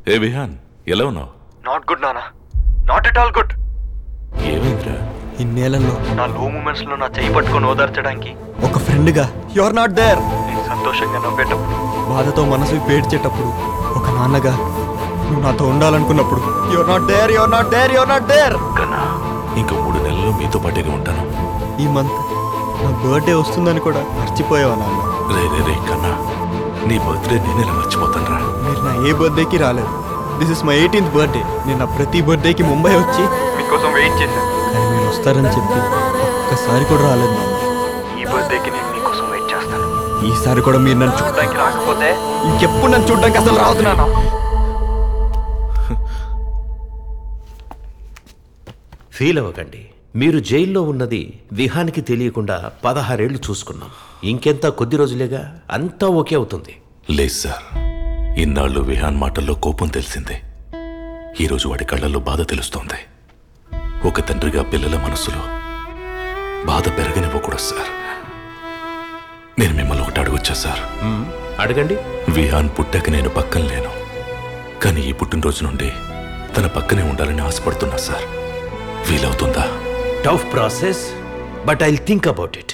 ఏ విహాన్ ఎలా ఉన్నావు not good నానా నాట్ ఎట్ ఆల్ గుడ్ ఏమైందిరా ఇన్నేళ్లలో నా లో మూమెంట్స్ లో నా చేయి పట్టుకొని ఓదార్చడానికి ఒక ఫ్రెండ్గా యువర్ నాట్ దేర్ నేను సంతోషంగా నవ్వేటప్పుడు బాధతో మనసు పేడ్చేటప్పుడు ఒక నాన్నగా నువ్వు నాతో ఉండాలనుకున్నప్పుడు you're not there you're not there you're not there కన్నా ఇంకా మూడు నెలలు మీతో పాటుగా ఉంటాను ఈ మంత్ నా బర్త్డే వస్తుందని కూడా మర్చిపోయావా నాన్న రే రే రే కన్నా నీ బర్త్డే నేను ఎలా మర్చిపోతాను రా మీరు నా ఏ బర్త్డేకి రాలేదు this is my eighteenth birthday నేను నా ప్రతి బర్త్డేకి ముంబై వచ్చి మీకోసం వెయిట్ చేశాను కానీ మీరు వస్తారని చెప్పి ఒక్కసారి కూడా రాలేదు నాన్న ఈ బర్త్డేకి నేను మీకోసం వెయిట్ చేస్తాను ఈసారి కూడా మీరు నన్ను చూడ చూడడానికి రాకపోతే ఇంకెప్పుడు నన్ను చూడడానికి అసలు రావద్దు నాన్న ఫీల్ అవ్వకండి మీరు జైల్లో ఉన్నది విహానికి తెలియకుండా పదహారేళ్లు చూసుకున్నాం ఇంకెంత కొద్ది రోజులేగా అంతా ఓకే అవుతుంది లేదు సార్ ఇన్నాళ్ళు విహాన్ మాటల్లో కోపం తెలిసిందే ఈరోజు వాడి కళ్ళల్లో బాధ తెలుస్తోంది ఒక తండ్రిగా పిల్లల మనసులో బాధ పెరగనివ్వకూడదు సార్ నేను మిమ్మల్ని ఒకటి అడగొచ్చా సార్ అడగండి విహాన్ పుట్టాక నేను పక్కన లేను కానీ ఈ పుట్టినరోజు నుండి తన పక్కనే ఉండాలని ఆశపడుతున్నా సార్ వీలవుతుందా tough process but I think about it